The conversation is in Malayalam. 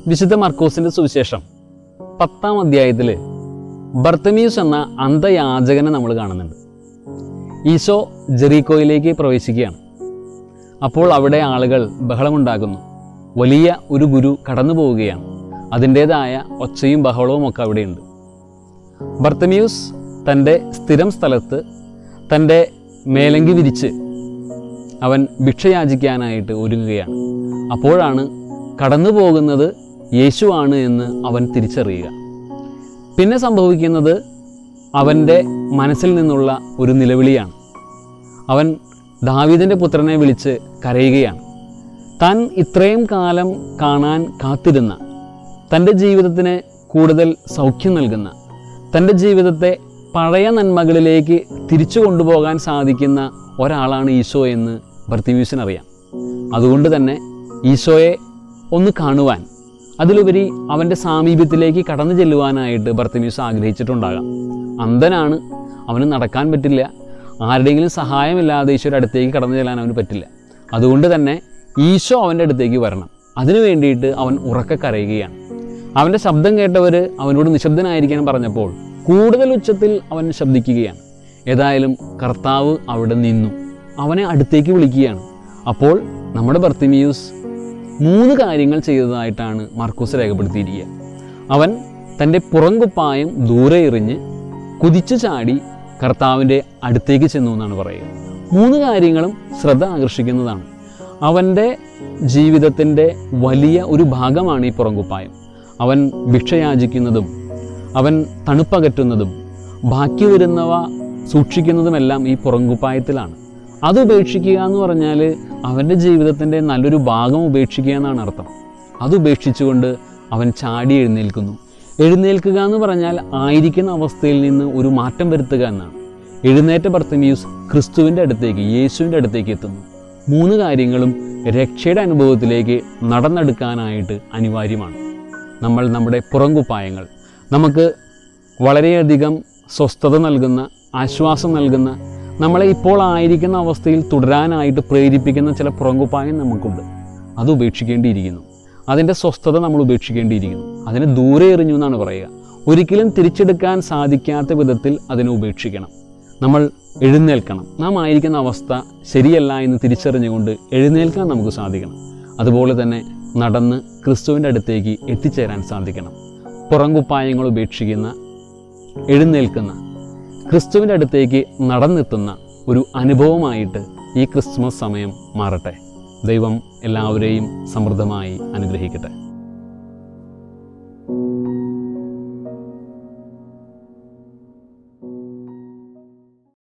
വിശുദ്ധ മർക്കോസിന്റെ സുവിശേഷം പത്താം അധ്യായത്തിൽ ബർത്തമീസ് എന്ന അന്ധയാചകനെ നമ്മൾ കാണുന്നുണ്ട് ഈശോ ജെറീക്കോയിലേക്ക് പ്രവേശിക്കുകയാണ് അപ്പോൾ അവിടെ ആളുകൾ ബഹളമുണ്ടാക്കുന്നു വലിയ ഒരു ഗുരു കടന്നു പോവുകയാണ് അതിൻ്റേതായ ഒച്ചയും ബഹളവും ഒക്കെ അവിടെയുണ്ട് ബർത്തമ്യൂസ് തൻ്റെ സ്ഥിരം സ്ഥലത്ത് തൻ്റെ മേലങ്കി വിരിച്ച് അവൻ ഭിക്ഷയാചിക്കാനായിട്ട് ഒരുങ്ങുകയാണ് അപ്പോഴാണ് കടന്നു പോകുന്നത് യേശുവാണ് എന്ന് അവൻ തിരിച്ചറിയുക പിന്നെ സംഭവിക്കുന്നത് അവൻ്റെ മനസ്സിൽ നിന്നുള്ള ഒരു നിലവിളിയാണ് അവൻ ദാവീദിൻ്റെ പുത്രനെ വിളിച്ച് കരയുകയാണ് താൻ ഇത്രയും കാലം കാണാൻ കാത്തിരുന്ന തൻ്റെ ജീവിതത്തിന് കൂടുതൽ സൗഖ്യം നൽകുന്ന തൻ്റെ ജീവിതത്തെ പഴയ നന്മകളിലേക്ക് തിരിച്ചു കൊണ്ടുപോകാൻ സാധിക്കുന്ന ഒരാളാണ് ഈശോ എന്ന് ബർത്തിമ്യൂസിനറിയാം അതുകൊണ്ട് തന്നെ ഈശോയെ ഒന്ന് കാണുവാൻ അതിലുപരി അവൻ്റെ സാമീപ്യത്തിലേക്ക് കടന്നു ചെല്ലുവാനായിട്ട് ബർത്തിമ്യൂസ് ആഗ്രഹിച്ചിട്ടുണ്ടാകാം അന്ധനാണ് അവന് നടക്കാൻ പറ്റില്ല ആരുടെയെങ്കിലും സഹായമില്ലാതെ ഈശോയുടെ അടുത്തേക്ക് കടന്നു ചെല്ലാൻ അവന് പറ്റില്ല അതുകൊണ്ട് തന്നെ ഈശോ അവൻ്റെ അടുത്തേക്ക് വരണം അതിനു വേണ്ടിയിട്ട് അവൻ ഉറക്കെ കരയുകയാണ് അവൻ്റെ ശബ്ദം കേട്ടവർ അവനോട് നിശബ്ദനായിരിക്കാൻ പറഞ്ഞപ്പോൾ കൂടുതൽ ഉച്ചത്തിൽ അവൻ ശബ്ദിക്കുകയാണ് ഏതായാലും കർത്താവ് അവിടെ നിന്നു അവനെ അടുത്തേക്ക് വിളിക്കുകയാണ് അപ്പോൾ നമ്മുടെ ബർത്തിമിയൂസ് മൂന്ന് കാര്യങ്ങൾ ചെയ്തതായിട്ടാണ് മാർക്കോസ് രേഖപ്പെടുത്തിയിരിക്കുക അവൻ തൻ്റെ പുറംകുപ്പായം ദൂരെ എറിഞ്ഞ് കുതിച്ചു ചാടി കർത്താവിൻ്റെ അടുത്തേക്ക് ചെന്നു എന്നാണ് പറയുക മൂന്ന് കാര്യങ്ങളും ശ്രദ്ധ ആകർഷിക്കുന്നതാണ് അവൻ്റെ ജീവിതത്തിൻ്റെ വലിയ ഒരു ഭാഗമാണ് ഈ പുറംകുപ്പായം അവൻ ഭിക്ഷയാചിക്കുന്നതും അവൻ തണുപ്പകറ്റുന്നതും ബാക്കി വരുന്നവ സൂക്ഷിക്കുന്നതുമെല്ലാം ഈ പുറംകുപ്പായത്തിലാണ് അത് ഉപേക്ഷിക്കുക എന്ന് പറഞ്ഞാൽ അവൻ്റെ ജീവിതത്തിൻ്റെ നല്ലൊരു ഭാഗം ഉപേക്ഷിക്കുക എന്നാണ് അർത്ഥം അത് ഉപേക്ഷിച്ചുകൊണ്ട് അവൻ ചാടി എഴുന്നേൽക്കുന്നു എഴുന്നേൽക്കുക എന്ന് പറഞ്ഞാൽ ആയിരിക്കുന്ന അവസ്ഥയിൽ നിന്ന് ഒരു മാറ്റം വരുത്തുക എന്നാണ് എഴുന്നേറ്റ ബർത്തമ്യൂസ് ക്രിസ്തുവിൻ്റെ അടുത്തേക്ക് യേശുവിൻ്റെ അടുത്തേക്ക് എത്തുന്നു മൂന്ന് കാര്യങ്ങളും രക്ഷയുടെ അനുഭവത്തിലേക്ക് നടന്നെടുക്കാനായിട്ട് അനിവാര്യമാണ് നമ്മൾ നമ്മുടെ പുറംകുപ്പായങ്ങൾ നമുക്ക് വളരെയധികം സ്വസ്ഥത നൽകുന്ന ആശ്വാസം നൽകുന്ന നമ്മളെ ഇപ്പോൾ ആയിരിക്കുന്ന അവസ്ഥയിൽ തുടരാനായിട്ട് പ്രേരിപ്പിക്കുന്ന ചില പുറംകുപ്പായം നമുക്കുണ്ട് അത് ഉപേക്ഷിക്കേണ്ടിയിരിക്കുന്നു അതിൻ്റെ സ്വസ്ഥത നമ്മൾ ഉപേക്ഷിക്കേണ്ടിയിരിക്കുന്നു അതിനെ ദൂരെ എറിഞ്ഞു എന്നാണ് പറയുക ഒരിക്കലും തിരിച്ചെടുക്കാൻ സാധിക്കാത്ത വിധത്തിൽ അതിനെ ഉപേക്ഷിക്കണം നമ്മൾ എഴുന്നേൽക്കണം നാം ആയിരിക്കുന്ന അവസ്ഥ ശരിയല്ല എന്ന് തിരിച്ചറിഞ്ഞുകൊണ്ട് എഴുന്നേൽക്കാൻ നമുക്ക് സാധിക്കണം അതുപോലെ തന്നെ നടന്ന് ക്രിസ്തുവിൻ്റെ അടുത്തേക്ക് എത്തിച്ചേരാൻ സാധിക്കണം പുറംകുപ്പായങ്ങൾ ഉപേക്ഷിക്കുന്ന എഴുന്നേൽക്കുന്ന ക്രിസ്തുവിൻ്റെ അടുത്തേക്ക് നടന്നെത്തുന്ന ഒരു അനുഭവമായിട്ട് ഈ ക്രിസ്മസ് സമയം മാറട്ടെ ദൈവം എല്ലാവരെയും സമൃദ്ധമായി അനുഗ്രഹിക്കട്ടെ